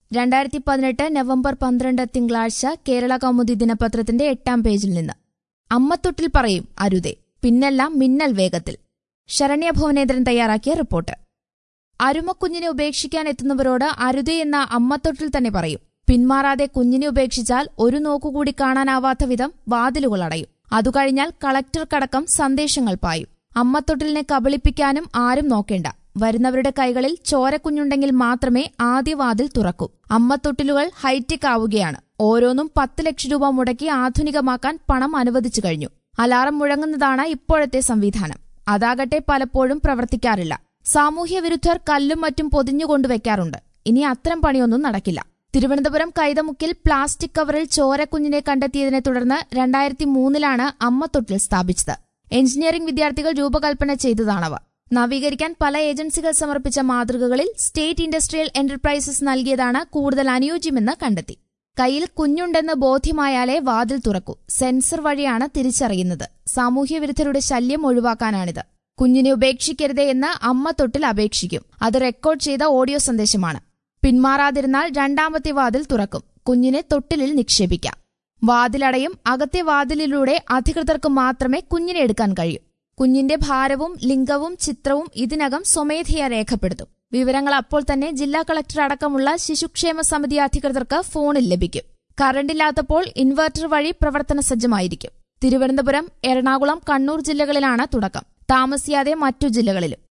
രണ്ടായിരത്തി പതിനെട്ട് നവംബർ പന്ത്രണ്ട് തിങ്കളാഴ്ച കേരള കൗമുദി ദിനപത്രത്തിന്റെ എട്ടാം പേജിൽ നിന്ന് അമ്മത്തൊട്ടിൽ പറയും അരുതേ പിന്നെല്ലാം മിന്നൽ വേഗത്തിൽ ശരണ്യ ഭുവനേന്ദ്രൻ തയ്യാറാക്കിയ റിപ്പോർട്ട് അരുമക്കുഞ്ഞിനെ ഉപേക്ഷിക്കാൻ എത്തുന്നവരോട് അരുതേ എന്ന അമ്മത്തൊട്ടിൽ തന്നെ പറയും പിന്മാറാതെ കുഞ്ഞിനെ ഉപേക്ഷിച്ചാൽ ഒരു നോക്കുകൂടി കാണാനാവാത്ത വിധം വാതിലുകൾ അടയും അതുകഴിഞ്ഞാൽ കളക്ടർക്കടക്കം സന്ദേശങ്ങൾ പായും അമ്മത്തൊട്ടിലിനെ കബളിപ്പിക്കാനും ആരും നോക്കേണ്ട വരുന്നവരുടെ കൈകളിൽ ചോരക്കുഞ്ഞുണ്ടെങ്കിൽ മാത്രമേ ആദ്യ വാതിൽ തുറക്കൂ അമ്മത്തൊട്ടിലുകൾ ഹൈടെക് ആവുകയാണ് ഓരോന്നും പത്ത് ലക്ഷം രൂപ മുടക്കി ആധുനികമാക്കാൻ പണം അനുവദിച്ചു കഴിഞ്ഞു അലാറം മുഴങ്ങുന്നതാണ് ഇപ്പോഴത്തെ സംവിധാനം അതാകട്ടെ പലപ്പോഴും പ്രവർത്തിക്കാറില്ല സാമൂഹ്യ വിരുദ്ധർ കല്ലും മറ്റും പൊതിഞ്ഞുകൊണ്ടുവയ്ക്കാറുണ്ട് ഇനി അത്തരം പണിയൊന്നും നടക്കില്ല തിരുവനന്തപുരം കൈതമുക്കിൽ പ്ലാസ്റ്റിക് കവറിൽ ചോരക്കുഞ്ഞിനെ കണ്ടെത്തിയതിനെ തുടർന്ന് രണ്ടായിരത്തി മൂന്നിലാണ് അമ്മത്തൊട്ടിൽ സ്ഥാപിച്ചത് എഞ്ചിനീയറിംഗ് വിദ്യാർത്ഥികൾ രൂപകൽപ്പന ചെയ്തതാണവ നവീകരിക്കാൻ പല ഏജൻസികൾ സമർപ്പിച്ച മാതൃകകളിൽ സ്റ്റേറ്റ് ഇൻഡസ്ട്രിയൽ എന്റർപ്രൈസസ് നൽകിയതാണ് കൂടുതൽ അനുയോജ്യമെന്ന് കണ്ടെത്തി കയ്യിൽ കുഞ്ഞുണ്ടെന്ന് ബോധ്യമായാലേ വാതിൽ തുറക്കൂ സെൻസർ വഴിയാണ് തിരിച്ചറിയുന്നത് സാമൂഹ്യവിരുദ്ധരുടെ ശല്യം ഒഴിവാക്കാനാണിത് കുഞ്ഞിനെ ഉപേക്ഷിക്കരുതേ എന്ന് അമ്മ തൊട്ടിൽ അപേക്ഷിക്കും അത് റെക്കോർഡ് ചെയ്ത ഓഡിയോ സന്ദേശമാണ് പിന്മാറാതിരുന്നാൽ രണ്ടാമത്തെ വാതിൽ തുറക്കും കുഞ്ഞിനെ തൊട്ടിലിൽ നിക്ഷേപിക്കാം വാതിലടയും അകത്തെ വാതിലിലൂടെ അധികൃതർക്ക് മാത്രമേ കുഞ്ഞിനെ എടുക്കാൻ കഴിയൂ കുഞ്ഞിന്റെ ഭാരവും ലിംഗവും ചിത്രവും ഇതിനകം സ്വമേധയാ രേഖപ്പെടുത്തും വിവരങ്ങൾ അപ്പോൾ തന്നെ ജില്ലാ കളക്ടർ അടക്കമുള്ള ശിശുക്ഷേമ സമിതി അധികൃതർക്ക് ഫോണിൽ ലഭിക്കും കറണ്ടില്ലാത്തപ്പോൾ ഇൻവെർട്ടർ വഴി പ്രവർത്തന സജ്ജമായിരിക്കും തിരുവനന്തപുരം എറണാകുളം കണ്ണൂർ ജില്ലകളിലാണ് തുടക്കം താമസിയാതെ മറ്റു ജില്ലകളിലും